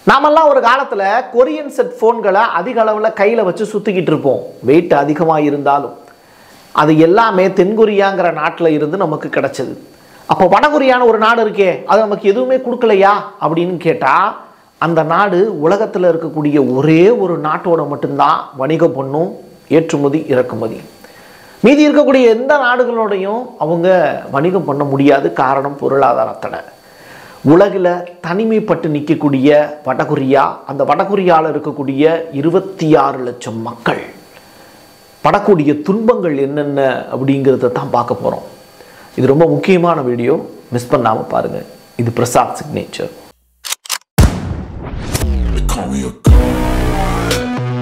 நாமெல்லாம் ஒரு காலத்தில் கொரியன் செட் ஃபோன்களை அதிக அளவில் கையில் வச்சு சுற்றிக்கிட்டு இருப்போம் வெயிட் அதிகமாக இருந்தாலும் அது எல்லாமே தென்கொரியாங்கிற நாட்டில் இருந்து நமக்கு கிடைச்சது அப்போ வடகொரியான ஒரு நாடு இருக்கே அது நமக்கு எதுவுமே கொடுக்கலையா அப்படின்னு கேட்டால் அந்த நாடு உலகத்தில் இருக்கக்கூடிய ஒரே ஒரு நாட்டோட மட்டும்தான் வணிகம் பண்ணும் ஏற்றுமதி இறக்குமதி மீதி இருக்கக்கூடிய எந்த நாடுகளோடையும் அவங்க வணிகம் பண்ண முடியாது காரணம் பொருளாதார தடை உலகில் தனிமைப்பட்டு நிற்கக்கூடிய வடகொரியா அந்த வடகொரியாவில் இருக்கக்கூடிய இருபத்தி ஆறு லட்சம் மக்கள் படக்கூடிய துன்பங்கள் என்னென்ன அப்படிங்கிறத தான் பார்க்க போகிறோம் இது ரொம்ப முக்கியமான வீடியோ மிஸ் பண்ணாமல் பாருங்கள் இது Prasad signature They call me a god.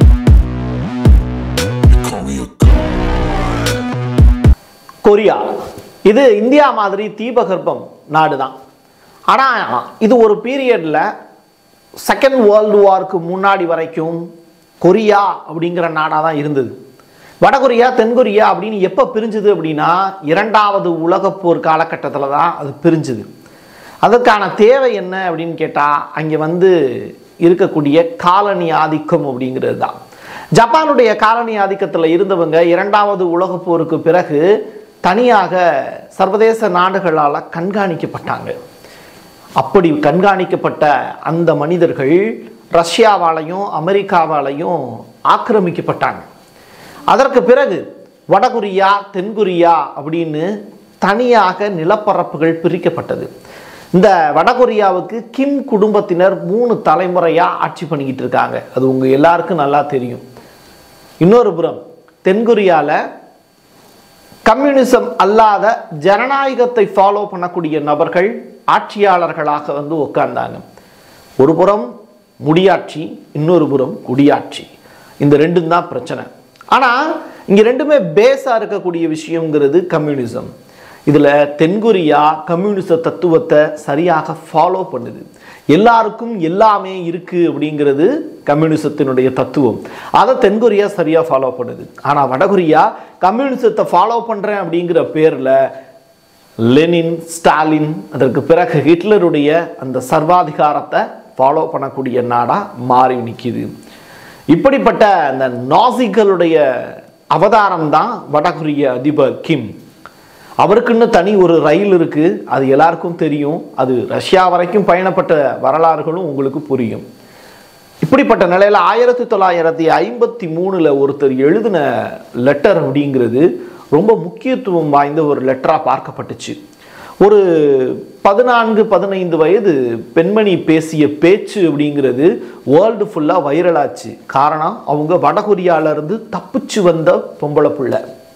They call me a god. Korea இது இந்தியா மாதிரி தீபகற்பம் நாடு தான் ஆனால் இது ஒரு பீரியடில் செகண்ட் வேர்ல்டு வார்க்கு முன்னாடி வரைக்கும் கொரியா அப்படிங்கிற நாடாக தான் இருந்தது வடகொரியா தென்கொரியா அப்படின்னு எப்போ பிரிஞ்சுது அப்படின்னா இரண்டாவது உலகப் போர் காலகட்டத்தில் தான் அது பிரிஞ்சுது அதற்கான தேவை என்ன அப்படின்னு கேட்டால் அங்கே வந்து இருக்கக்கூடிய காலனி ஆதிக்கம் அப்படிங்கிறது தான் ஜப்பானுடைய காலனி ஆதிக்கத்தில் இருந்தவங்க இரண்டாவது உலகப் போருக்கு பிறகு தனியாக சர்வதேச நாடுகளால் கண்காணிக்கப்பட்டாங்க அப்படி கண்காணிக்கப்பட்ட அந்த மனிதர்கள் ரஷ்யாவாலையும் அமெரிக்காவாலையும் ஆக்கிரமிக்கப்பட்டாங்க அதற்கு பிறகு வடகொரியா தென்கொரியா அப்படின்னு தனியாக நிலப்பரப்புகள் பிரிக்கப்பட்டது இந்த வடகொரியாவுக்கு கிம் குடும்பத்தினர் மூணு தலைமுறையாக ஆட்சி பண்ணிக்கிட்டு இருக்காங்க அது உங்கள் எல்லாருக்கும் நல்லா தெரியும் இன்னொரு புறம் தென்கொரியாவில் கம்யூனிசம் அல்லாத ஜனநாயகத்தை ஃபாலோ பண்ணக்கூடிய நபர்கள் ஆட்சியாளர்களாக வந்து உட்கார்ந்தாங்க ஒரு புறம் முடியாட்சி இன்னொரு புறம் குடியாட்சி இந்த ரெண்டும் தான் பிரச்சனை ஆனால் இங்கே ரெண்டுமே பேஸாக இருக்கக்கூடிய விஷயங்கிறது கம்யூனிசம் இதில் தென்கொரியா கம்யூனிச தத்துவத்தை சரியாக ஃபாலோ பண்ணுது எல்லாருக்கும் எல்லாமே இருக்குது அப்படிங்கிறது கம்யூனிசத்தினுடைய தத்துவம் அதை தென்கொரியா சரியாக ஃபாலோ பண்ணுது ஆனால் வடகொரியா கம்யூனிசத்தை ஃபாலோ பண்ணுறேன் அப்படிங்கிற பேரில் லெனின் ஸ்டாலின் அதற்கு பிறகு ஹிட்லருடைய அந்த சர்வாதிகாரத்தை ஃபாலோ பண்ணக்கூடிய நாடாக மாறி நிற்கிது இப்படிப்பட்ட அந்த நாசிகளுடைய அவதாரம் தான் வடகொரிய அதிபர் கிம் அவருக்குன்னு தனி ஒரு ரயில் இருக்கு அது எல்லாருக்கும் தெரியும் அது ரஷ்யா வரைக்கும் பயணப்பட்ட வரலாறுகளும் உங்களுக்கு புரியும் இப்படிப்பட்ட நிலையில் ஆயிரத்தி தொள்ளாயிரத்தி ஐம்பத்தி மூணில் ஒருத்தர் எழுதின லெட்டர் அப்படிங்கிறது ரொம்ப முக்கியத்துவம் வாய்ந்த ஒரு லெட்டராக பார்க்கப்பட்டுச்சு ஒரு பதினான்கு பதினைந்து வயது பெண்மணி பேசிய பேச்சு அப்படிங்கிறது வேர்ல்டு ஃபுல்லாக வைரலாச்சு காரணம் அவங்க வடகொரியால இருந்து தப்பிச்சு வந்த பொம்பளை புள்ள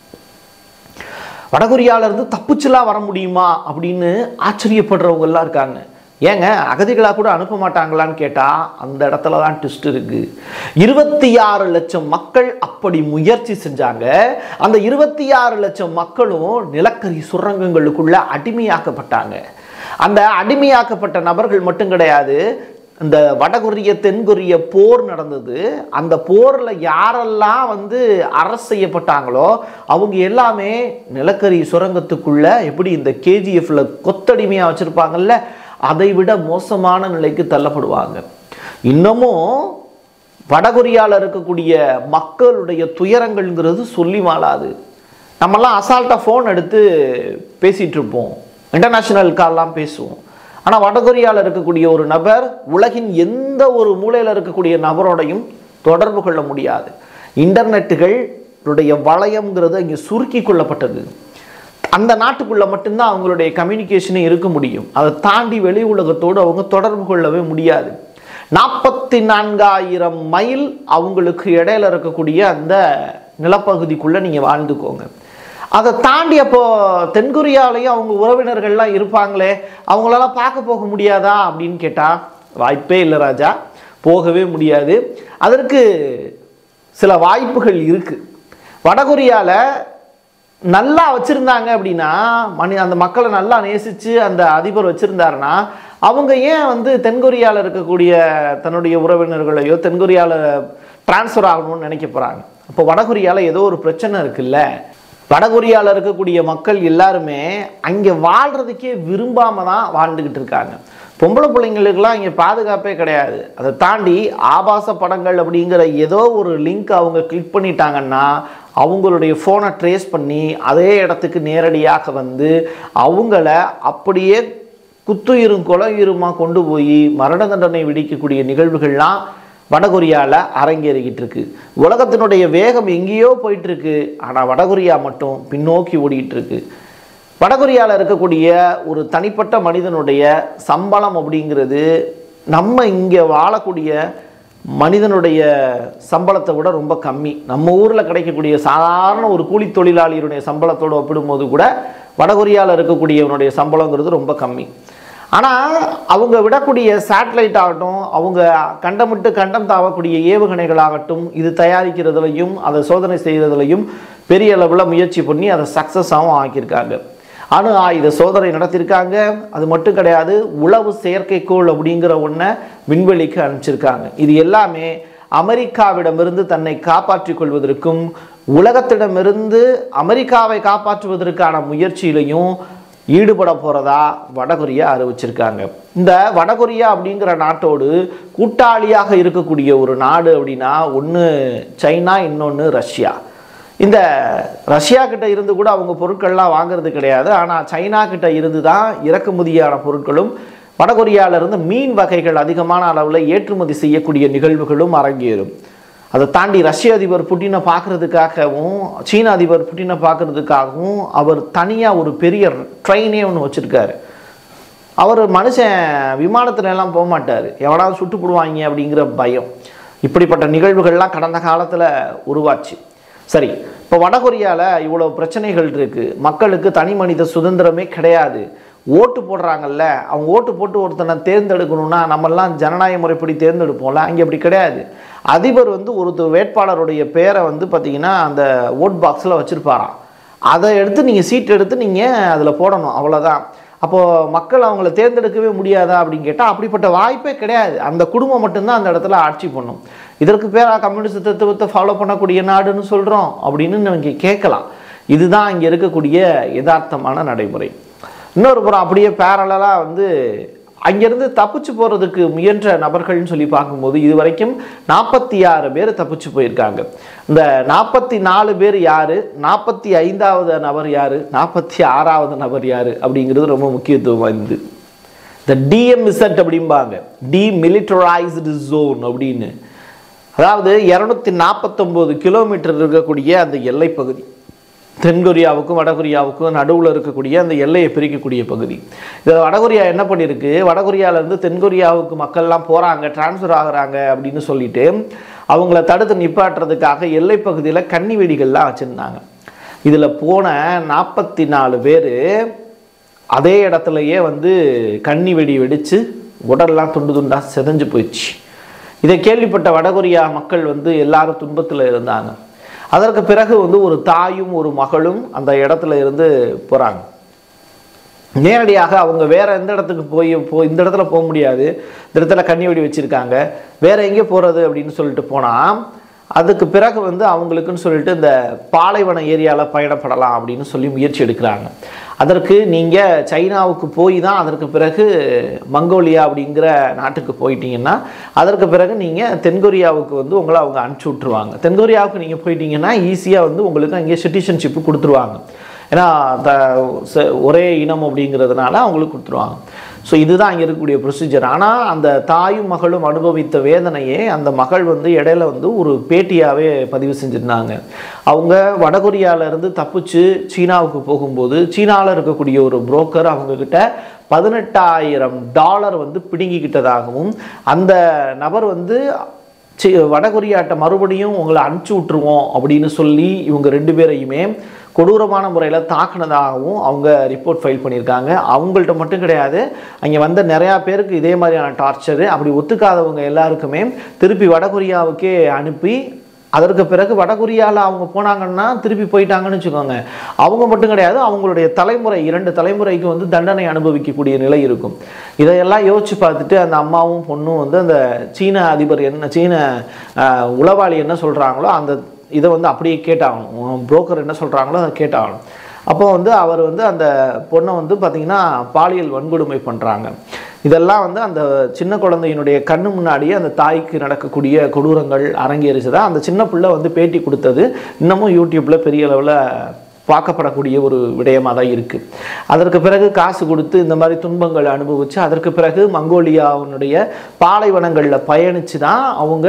வடகொரியால இருந்து தப்பிச்சுலாம் வர முடியுமா அப்படின்னு ஆச்சரியப்படுறவங்க எல்லாம் இருக்காங்க ஏங்க அகதிகளாக கூட அனுப்ப மாட்டாங்களான்னு கேட்டால் அந்த இடத்துல தான் ட்விஸ்ட் இருக்கு இருபத்தி ஆறு லட்சம் மக்கள் அப்படி முயற்சி செஞ்சாங்க அந்த இருபத்தி ஆறு லட்சம் மக்களும் நிலக்கரி சுரங்கங்களுக்குள்ள அடிமையாக்கப்பட்டாங்க அந்த அடிமையாக்கப்பட்ட நபர்கள் மட்டும் கிடையாது இந்த வடகொரிய தென்கொரிய போர் நடந்தது அந்த போரில் யாரெல்லாம் வந்து அரசு செய்யப்பட்டாங்களோ அவங்க எல்லாமே நிலக்கரி சுரங்கத்துக்குள்ள எப்படி இந்த கேஜிஎஃப்ல கொத்தடிமையாக வச்சுருப்பாங்கல்ல அதை விட மோசமான நிலைக்கு தள்ளப்படுவாங்க இன்னமும் வடகொரியாவில் இருக்கக்கூடிய மக்களுடைய துயரங்கள்ங்கிறது சொல்லி மாளாது நம்மெல்லாம் அசால்ட்டாக ஃபோன் எடுத்து பேசிகிட்டு இருப்போம் இன்டர்நேஷ்னல் கால்லாம் பேசுவோம் ஆனால் வடகொரியாவில் இருக்கக்கூடிய ஒரு நபர் உலகின் எந்த ஒரு மூலையில் இருக்கக்கூடிய நபரோடையும் தொடர்பு கொள்ள முடியாது இன்டர்நெட்டுகளுடைய வளையம்ங்கிறது இங்கே சுருக்கி கொள்ளப்பட்டது அந்த நாட்டுக்குள்ள மட்டும்தான் அவங்களுடைய கம்யூனிகேஷனே இருக்க முடியும் அதை தாண்டி வெளி உலகத்தோடு அவங்க தொடர்பு கொள்ளவே முடியாது நாற்பத்தி நான்காயிரம் மைல் அவங்களுக்கு இடையில இருக்கக்கூடிய அந்த நிலப்பகுதிக்குள்ள நீங்க வாழ்ந்துக்கோங்க அதை தாண்டி அப்போ தென்கொரியாலையும் அவங்க உறவினர்கள்லாம் இருப்பாங்களே அவங்களெல்லாம் பார்க்க போக முடியாதா அப்படின்னு கேட்டா வாய்ப்பே இல்லை ராஜா போகவே முடியாது அதற்கு சில வாய்ப்புகள் இருக்கு வடகொரியால நல்லா வச்சுருந்தாங்க அப்படின்னா மணி அந்த மக்களை நல்லா நேசித்து அந்த அதிபர் வச்சுருந்தாருன்னா அவங்க ஏன் வந்து தென்கொரியாவில் இருக்கக்கூடிய தன்னுடைய உறவினர்களையோ தென்கொரியாவில் டிரான்ஸ்ஃபர் ஆகணும்னு நினைக்க போகிறாங்க அப்போ வடகொரியாவில் ஏதோ ஒரு பிரச்சனை இருக்குல்ல வடகொரியாவில் இருக்கக்கூடிய மக்கள் எல்லாருமே அங்கே வாழ்கிறதுக்கே விரும்பாம தான் வாழ்ந்துக்கிட்டு இருக்காங்க பொம்பளை பிள்ளைங்களுக்கெல்லாம் இங்கே பாதுகாப்பே கிடையாது அதை தாண்டி ஆபாச படங்கள் அப்படிங்கிற ஏதோ ஒரு லிங்க் அவங்க கிளிக் பண்ணிட்டாங்கன்னா அவங்களுடைய ஃபோனை ட்ரேஸ் பண்ணி அதே இடத்துக்கு நேரடியாக வந்து அவங்கள அப்படியே குத்துயிரும் கொலையுருமா கொண்டு போய் மரண தண்டனை விதிக்கக்கூடிய நிகழ்வுகள்லாம் வடகொரியாவில் அரங்கேறிக்கிட்டு இருக்கு உலகத்தினுடைய வேகம் எங்கேயோ போயிட்டு இருக்கு ஆனால் வடகொரியா மட்டும் பின்னோக்கி ஓடிக்கிட்டு இருக்கு வடகொரியாவில் இருக்கக்கூடிய ஒரு தனிப்பட்ட மனிதனுடைய சம்பளம் அப்படிங்கிறது நம்ம இங்கே வாழக்கூடிய மனிதனுடைய சம்பளத்தை விட ரொம்ப கம்மி நம்ம ஊரில் கிடைக்கக்கூடிய சாதாரண ஒரு கூலி தொழிலாளியினுடைய சம்பளத்தோடு ஒப்பிடும்போது கூட வடகொரியாவில் இருக்கக்கூடியவனுடைய சம்பளங்கிறது ரொம்ப கம்மி ஆனால் அவங்க விடக்கூடிய சேட்டலைட் ஆகட்டும் அவங்க கண்டமிட்டு கண்டம் தாவக்கூடிய ஏவுகணைகளாகட்டும் இது தயாரிக்கிறதுலையும் அதை சோதனை செய்கிறதுலையும் பெரிய அளவில் முயற்சி பண்ணி அதை சக்ஸஸாகவும் ஆக்கியிருக்காங்க அணு ஆயுத சோதனை நடத்தியிருக்காங்க அது மட்டும் கிடையாது உளவு செயற்கைக்கோள் அப்படிங்கிற ஒன்றை விண்வெளிக்கு அனுப்பிச்சிருக்காங்க இது எல்லாமே அமெரிக்காவிடமிருந்து தன்னை காப்பாற்றிக் கொள்வதற்கும் உலகத்திடமிருந்து அமெரிக்காவை காப்பாற்றுவதற்கான முயற்சியிலையும் ஈடுபட போகிறதா வடகொரியா அறிவிச்சிருக்காங்க இந்த வடகொரியா அப்படிங்கிற நாட்டோடு கூட்டாளியாக இருக்கக்கூடிய ஒரு நாடு அப்படின்னா ஒன்று சைனா இன்னொன்று ரஷ்யா இந்த ரஷ்யா கிட்ட இருந்து கூட அவங்க பொருட்கள்லாம் வாங்குறது கிடையாது ஆனால் சைனா கிட்ட இருந்து தான் இறக்குமதியான பொருட்களும் வடகொரியால இருந்து மீன் வகைகள் அதிகமான அளவில் ஏற்றுமதி செய்யக்கூடிய நிகழ்வுகளும் அரங்கேறும் அதை தாண்டி ரஷ்ய அதிபர் புட்டினை பார்க்கறதுக்காகவும் சீன அதிபர் புட்டினை பார்க்கறதுக்காகவும் அவர் தனியாக ஒரு பெரிய ட்ரெயினே ஒன்று வச்சுருக்காரு அவர் மனுஷன் விமானத்துல எல்லாம் போக மாட்டார் எவனாவது சுட்டு போடுவாங்க அப்படிங்கிற பயம் இப்படிப்பட்ட நிகழ்வுகள்லாம் கடந்த காலத்தில் உருவாச்சு சரி இப்போ வடகொரியாவில் இவ்வளோ பிரச்சனைகள் இருக்குது மக்களுக்கு தனி மனித சுதந்திரமே கிடையாது ஓட்டு போடுறாங்கல்ல அவங்க ஓட்டு போட்டு ஒருத்தனை தேர்ந்தெடுக்கணும்னா நம்மெல்லாம் ஜனநாயக முறைப்படி தேர்ந்தெடுப்போம்ல அங்கே அப்படி கிடையாது அதிபர் வந்து ஒருத்தர் வேட்பாளருடைய பேரை வந்து பார்த்தீங்கன்னா அந்த ஓட் பாக்ஸில் வச்சுருப்பாராம் அதை எடுத்து நீங்கள் சீட் எடுத்து நீங்கள் அதில் போடணும் அவ்வளோதான் அப்போது மக்கள் அவங்கள தேர்ந்தெடுக்கவே முடியாதா அப்படின்னு கேட்டால் அப்படிப்பட்ட வாய்ப்பே கிடையாது அந்த குடும்பம் மட்டும்தான் அந்த இடத்துல ஆட்சி பண்ணும் இதற்கு பேரா கம்யூனிஸ்ட் தத்துவத்தை ஃபாலோ பண்ணக்கூடிய நாடுன்னு சொல்கிறோம் அப்படின்னு நீங்கள் கேட்கலாம் இதுதான் இங்கே இருக்கக்கூடிய யதார்த்தமான நடைமுறை இன்னொரு புறம் அப்படியே பேரலாக வந்து அங்கேருந்து தப்பிச்சு போகிறதுக்கு முயன்ற நபர்கள்னு சொல்லி பார்க்கும்போது இது வரைக்கும் நாற்பத்தி ஆறு பேர் தப்பிச்சு போயிருக்காங்க இந்த நாற்பத்தி நாலு பேர் யார் நாற்பத்தி ஐந்தாவது நபர் யார் நாற்பத்தி ஆறாவது நபர் யார் அப்படிங்கிறது ரொம்ப முக்கியத்துவம் வாய்ந்தது இந்த டிஎம்இசட் அப்படிம்பாங்க டிமிலிட்டரைஸ்டு ஜோன் அப்படின்னு அதாவது இரநூத்தி நாற்பத்தொம்போது கிலோமீட்டர் இருக்கக்கூடிய அந்த எல்லைப் பகுதி தென்கொரியாவுக்கும் வடகொரியாவுக்கும் நடுவில் இருக்கக்கூடிய அந்த எல்லையை பிரிக்கக்கூடிய பகுதி இதில் வடகொரியா என்ன பண்ணியிருக்கு வடகொரியாவிலேருந்து தென்கொரியாவுக்கு மக்கள்லாம் போகிறாங்க டிரான்ஸ்ஃபர் ஆகுறாங்க அப்படின்னு சொல்லிட்டு அவங்கள தடுத்து நிப்பாட்டுறதுக்காக எல்லைப் பகுதியில் கன்னி வெடிகள்லாம் வச்சுருந்தாங்க இதில் போன நாற்பத்தி நாலு பேர் அதே இடத்துலையே வந்து கன்னி வெடி வெடித்து உடல்லாம் துண்டு துண்டாக செதஞ்சு போயிடுச்சு இதை கேள்விப்பட்ட வடகொரியா மக்கள் வந்து எல்லாரும் துன்பத்தில் இருந்தாங்க அதற்கு பிறகு வந்து ஒரு தாயும் ஒரு மகளும் அந்த இடத்துல இருந்து போகிறாங்க நேரடியாக அவங்க வேற எந்த இடத்துக்கு போய் போ இந்த இடத்துல போக முடியாது இந்த இடத்துல கண்ணி வெடி வச்சுருக்காங்க வேற எங்கே போகிறது அப்படின்னு சொல்லிட்டு போனால் அதுக்கு பிறகு வந்து அவங்களுக்குன்னு சொல்லிட்டு இந்த பாலைவன ஏரியாவில் பயணப்படலாம் அப்படின்னு சொல்லி முயற்சி எடுக்கிறாங்க அதற்கு நீங்கள் சைனாவுக்கு போய் தான் அதற்கு பிறகு மங்கோலியா அப்படிங்கிற நாட்டுக்கு போயிட்டீங்கன்னா அதற்கு பிறகு நீங்கள் தென்கொரியாவுக்கு வந்து உங்களை அவங்க அனுப்பிச்சி விட்ருவாங்க தென்கொரியாவுக்கு நீங்கள் போயிட்டீங்கன்னா ஈஸியாக வந்து உங்களுக்கு அங்கே சிட்டிசன்ஷிப்பு கொடுத்துருவாங்க ஏன்னா த ச- ஒரே இனம் அப்படிங்கிறதுனால அவங்களுக்கு கொடுத்துருவாங்க ஸோ இதுதான் அங்கே இருக்கக்கூடிய ப்ரொசீஜர் ஆனால் அந்த தாயும் மகளும் அனுபவித்த வேதனையே அந்த மகள் வந்து இடையில வந்து ஒரு பேட்டியாகவே பதிவு செஞ்சுருந்தாங்க அவங்க வடகொரியால இருந்து தப்பிச்சு சீனாவுக்கு போகும்போது சீனாவில் இருக்கக்கூடிய ஒரு புரோக்கர் அவங்கக்கிட்ட பதினெட்டாயிரம் டாலர் வந்து பிடுங்கிக்கிட்டதாகவும் அந்த நபர் வந்து சி வடகொரியாட்ட மறுபடியும் உங்களை அனுப்பிச்சி விட்ருவோம் அப்படின்னு சொல்லி இவங்க ரெண்டு பேரையுமே கொடூரமான முறையில் தாக்குனதாகவும் அவங்க ரிப்போர்ட் ஃபைல் பண்ணியிருக்காங்க அவங்கள்ட்ட மட்டும் கிடையாது அங்கே வந்த நிறையா பேருக்கு இதே மாதிரியான டார்ச்சரு அப்படி ஒத்துக்காதவங்க எல்லாருக்குமே திருப்பி வடகொரியாவுக்கே அனுப்பி அதற்கு பிறகு வடகொரியாவில் அவங்க போனாங்கன்னா திருப்பி போயிட்டாங்கன்னு வச்சுக்கோங்க அவங்க மட்டும் கிடையாது அவங்களுடைய தலைமுறை இரண்டு தலைமுறைக்கு வந்து தண்டனை அனுபவிக்கக்கூடிய நிலை இருக்கும் இதையெல்லாம் யோசிச்சு பார்த்துட்டு அந்த அம்மாவும் பொண்ணும் வந்து அந்த சீன அதிபர் என்ன சீன ஆஹ், உளவாளி என்ன சொல்கிறாங்களோ அந்த இதை வந்து அப்படியே கேட்டாகணும் புரோக்கர் என்ன சொல்கிறாங்களோ அதை கேட்டாகணும் அப்போ வந்து அவர் வந்து அந்த பொண்ணை வந்து பார்த்திங்கன்னா பாலியல் வன்கொடுமை பண்ணுறாங்க இதெல்லாம் வந்து அந்த சின்ன குழந்தையினுடைய கண்ணு முன்னாடியே அந்த தாய்க்கு நடக்கக்கூடிய கொடூரங்கள் அரங்கேறிச்சதா அந்த சின்ன பிள்ளை வந்து பேட்டி கொடுத்தது இன்னமும் யூடியூப்ல பெரிய அளவில் பார்க்கப்படக்கூடிய ஒரு விடயமாக தான் இருக்குது அதற்கு பிறகு காசு கொடுத்து இந்த மாதிரி துன்பங்களை அனுபவித்து அதற்கு பிறகு மங்கோலியாவினுடைய பாலைவனங்களில் பயணித்து தான் அவங்க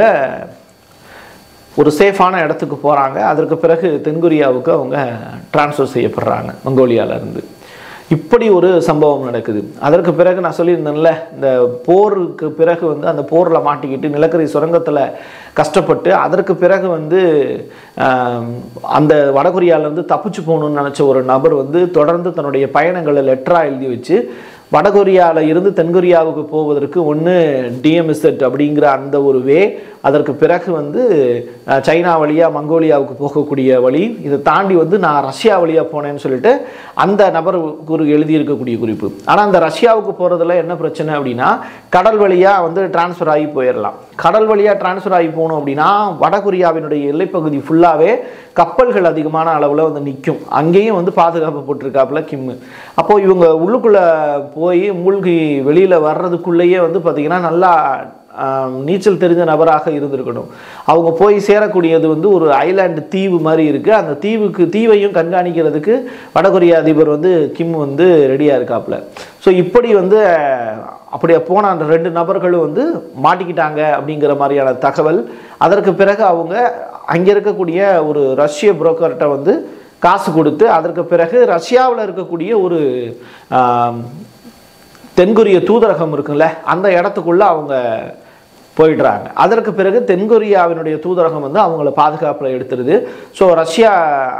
ஒரு சேஃபான இடத்துக்கு போகிறாங்க அதற்கு பிறகு தென்கொரியாவுக்கு அவங்க ட்ரான்ஸ்ஃபர் செய்யப்படுறாங்க மங்கோலியால இருந்து இப்படி ஒரு சம்பவம் நடக்குது அதற்கு பிறகு நான் சொல்லியிருந்தேன்ல இந்த போருக்கு பிறகு வந்து அந்த போரில் மாட்டிக்கிட்டு நிலக்கரி சுரங்கத்தில் கஷ்டப்பட்டு அதற்கு பிறகு வந்து ஆம், அந்த வடகொரியாவிலேருந்து தப்பிச்சு போகணும்னு நினச்ச ஒரு நபர் வந்து தொடர்ந்து தன்னுடைய பயணங்களை லெட்டராக எழுதி வச்சு வடகொரியாவில் இருந்து தென்கொரியாவுக்கு போவதற்கு ஒன்று டிஎம்எஸ்எட் அப்படிங்கிற அந்த ஒரு வே அதற்கு பிறகு வந்து அஹ், சைனா வழியாக மங்கோலியாவுக்கு போகக்கூடிய வழி இதை தாண்டி வந்து நான் ரஷ்யா வழியாக போனேன்னு சொல்லிட்டு அந்த நபர் ஒரு எழுதியிருக்கக்கூடிய குறிப்பு ஆனால் அந்த ரஷ்யாவுக்கு போகிறதுல என்ன பிரச்சனை அப்படின்னா கடல் வழியாக வந்து டிரான்ஸ்ஃபர் ஆகி போயிடலாம் கடல் வழியாக டிரான்ஸ்ஃபர் ஆகி போகணும் அப்படின்னா வடகொரியாவினுடைய எல்லைப்பகுதி ஃபுல்லாகவே கப்பல்கள் அதிகமான அளவில் வந்து நிற்கும் அங்கேயும் வந்து பாதுகாப்பு போட்டிருக்காப்புல கிம்மு அப்போது இவங்க உள்ளுக்குள்ளே போய் மூழ்கி வெளியில் வர்றதுக்குள்ளேயே வந்து பார்த்திங்கன்னா நல்லா ஆம், நீச்சல் தெரிஞ்ச நபராக இருந்திருக்கணும் அவங்க போய் சேரக்கூடியது வந்து ஒரு ஐலாண்டு தீவு மாதிரி இருக்குது அந்த தீவுக்கு தீவையும் கண்காணிக்கிறதுக்கு வடகொரிய அதிபர் வந்து கிம் வந்து ரெடியாக இருக்காப்புல ஸோ இப்படி வந்து அஹ், அப்படியே போன அந்த ரெண்டு நபர்களும் வந்து மாட்டிக்கிட்டாங்க அப்படிங்கிற மாதிரியான தகவல் அதற்கு பிறகு அவங்க அங்கே இருக்கக்கூடிய ஒரு ரஷ்ய புரோக்கர்கிட்ட வந்து காசு கொடுத்து அதற்கு பிறகு ரஷ்யாவில் இருக்கக்கூடிய ஒரு ஆம், தென்கொரிய தூதரகம் இருக்குல்ல அந்த இடத்துக்குள்ள அவங்க போயிடுறாங்க அதற்கு பிறகு தென்கொரியாவினுடைய தூதரகம் வந்து அவங்கள பாதுகாப்பில் எடுத்துருது ஸோ ரஷ்யா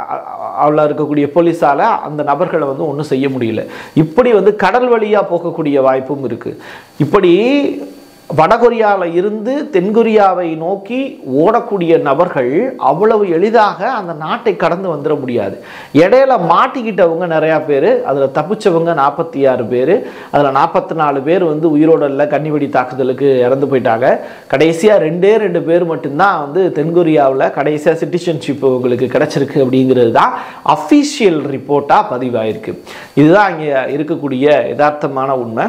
அவள இருக்கக்கூடிய போலீஸால் அந்த நபர்களை வந்து ஒன்றும் செய்ய முடியல இப்படி வந்து கடல் வழியாக போகக்கூடிய வாய்ப்பும் இருக்குது இப்படி வடகொரியாவில் இருந்து தென்கொரியாவை நோக்கி ஓடக்கூடிய நபர்கள் அவ்வளவு எளிதாக அந்த நாட்டை கடந்து வந்துட முடியாது இடையில மாட்டிக்கிட்டவங்க நிறையா பேர் அதில் தப்பிச்சவங்க நாற்பத்தி ஆறு பேர் அதில் நாற்பத்தி நாலு பேர் வந்து உயிரோட இல்லை கன்னிவெடி தாக்குதலுக்கு இறந்து போயிட்டாங்க கடைசியாக ரெண்டே ரெண்டு பேர் மட்டும்தான் வந்து தென்கொரியாவில் கடைசியாக சிட்டிசன்ஷிப் உங்களுக்கு கிடைச்சிருக்கு அப்படிங்கிறது தான் அஃபீஷியல் ரிப்போர்ட்டாக பதிவாயிருக்கு இதுதான் இங்கே இருக்கக்கூடிய யதார்த்தமான உண்மை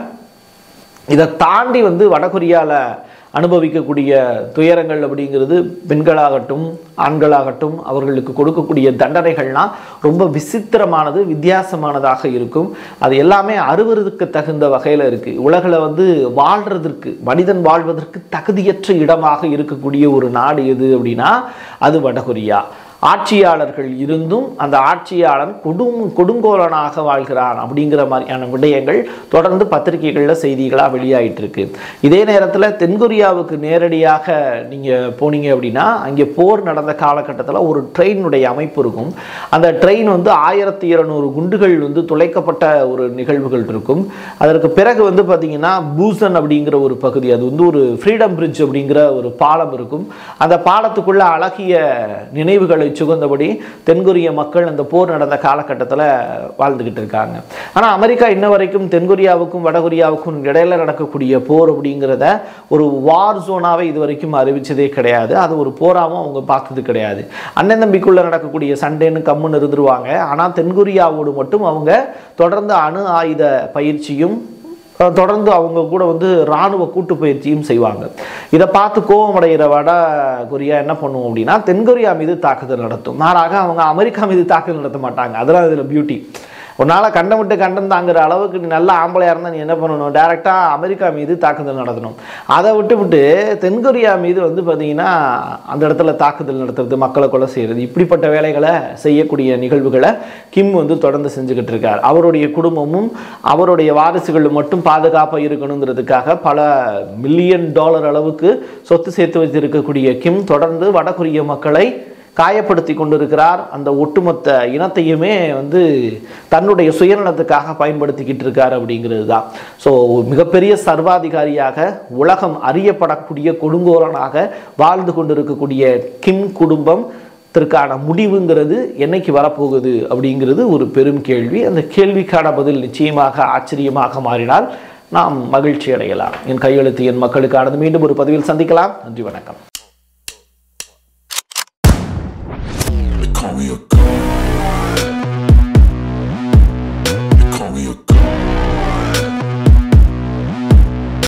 இதை தாண்டி வந்து வடகொரியாவில் அனுபவிக்கக்கூடிய துயரங்கள் அப்படிங்கிறது பெண்களாகட்டும் ஆண்களாகட்டும் அவர்களுக்கு கொடுக்கக்கூடிய தண்டனைகள்லாம் ரொம்ப விசித்திரமானது வித்தியாசமானதாக இருக்கும் அது எல்லாமே அருவருதுக்கு தகுந்த வகையில் இருக்குது உலகில் வந்து வாழ்றதற்கு மனிதன் வாழ்வதற்கு தகுதியற்ற இடமாக இருக்கக்கூடிய ஒரு நாடு எது அப்படின்னா அது வடகொரியா ஆட்சியாளர்கள் இருந்தும் அந்த ஆட்சியாளன் கொடும் கொடுங்கோலனாக வாழ்கிறான் அப்படிங்கிற மாதிரியான விடயங்கள் தொடர்ந்து பத்திரிகைகளில் செய்திகளாக வெளியாயிட்டு இருக்கு இதே நேரத்தில் தென்கொரியாவுக்கு நேரடியாக நீங்கள் போனீங்க அப்படின்னா அங்கே போர் நடந்த காலகட்டத்தில் ஒரு ட்ரெயினுடைய அமைப்பு இருக்கும் அந்த ட்ரெயின் வந்து ஆயிரத்தி இருநூறு குண்டுகள் வந்து துளைக்கப்பட்ட ஒரு நிகழ்வுகள் இருக்கும் அதற்கு பிறகு வந்து பார்த்தீங்கன்னா பூசன் அப்படிங்கிற ஒரு பகுதி அது வந்து ஒரு ஃப்ரீடம் பிரிட்ஜ் அப்படிங்கிற ஒரு பாலம் இருக்கும் அந்த பாலத்துக்குள்ள அழகிய நினைவுகளை சுகந்தபடி தென்கொரிய மக்கள் அந்த போர் நடந்த காலகட்டத்தில் வாழ்ந்துக்கிட்டு இருக்காங்க ஆனால் அமெரிக்கா இன்ன வரைக்கும் தென்கொரியாவுக்கும் வடகொரியாவுக்கும் இடையில நடக்கக்கூடிய போர் அப்படிங்கிறத ஒரு வார் ஜோனாவே இது வரைக்கும் அறிவிச்சதே கிடையாது அது ஒரு போராகவும் அவங்க பார்த்தது கிடையாது அண்ணன் தம்பிக்குள்ள நடக்கக்கூடிய சண்டைன்னு கம்முன்னு இருந்துருவாங்க ஆனால் தென்கொரியாவோடு மட்டும் அவங்க தொடர்ந்து அணு ஆயுத பயிற்சியும் அஹ் தொடர்ந்து அவங்க கூட வந்து இராணுவ கூட்டு பயிற்சியும் செய்வாங்க இதை பார்த்து கோபமடைகிற வட கொரியா என்ன பண்ணுவோம் அப்படின்னா தென்கொரியா மீது தாக்குதல் நடத்தும் மாறாக அவங்க அமெரிக்கா மீது தாக்குதல் நடத்த மாட்டாங்க அதெல்லாம் இதில் பியூட்டி உன்னால் கண்டம் விட்டு கண்டம் தாங்குற அளவுக்கு நீ நல்ல ஆம்பளையாக இருந்தால் நீ என்ன பண்ணணும் டேரெக்டாக அமெரிக்கா மீது தாக்குதல் நடத்தணும் அதை விட்டு விட்டு தென்கொரியா மீது வந்து பார்த்தீங்கன்னா அந்த இடத்துல தாக்குதல் நடத்துறது மக்களை கொலை செய்கிறது இப்படிப்பட்ட வேலைகளை செய்யக்கூடிய நிகழ்வுகளை கிம் வந்து தொடர்ந்து செஞ்சுக்கிட்டு இருக்கார் அவருடைய குடும்பமும் அவருடைய வாரிசுகள் மட்டும் பாதுகாப்பாக இருக்கணுங்கிறதுக்காக பல மில்லியன் டாலர் அளவுக்கு சொத்து சேர்த்து வச்சிருக்கக்கூடிய கிம் தொடர்ந்து வடகொரிய மக்களை காயப்படுத்தி கொண்டிருக்கிறார் அந்த ஒட்டுமொத்த இனத்தையுமே வந்து தன்னுடைய சுயநலத்துக்காக பயன்படுத்திக்கிட்டு இருக்கார் அப்படிங்கிறது தான் ஸோ மிகப்பெரிய சர்வாதிகாரியாக உலகம் அறியப்படக்கூடிய கொடுங்கோலனாக வாழ்ந்து கொண்டிருக்கக்கூடிய கிம் குடும்பம் த்திற்கான முடிவுங்கிறது என்னைக்கு வரப்போகுது அப்படிங்கிறது ஒரு பெரும் கேள்வி அந்த கேள்விக்கான பதில் நிச்சயமாக ஆச்சரியமாக மாறினால் நாம் மகிழ்ச்சி அடையலாம் என் கையெழுத்து என் மக்களுக்கானது மீண்டும் ஒரு பதிவில் சந்திக்கலாம் நன்றி வணக்கம்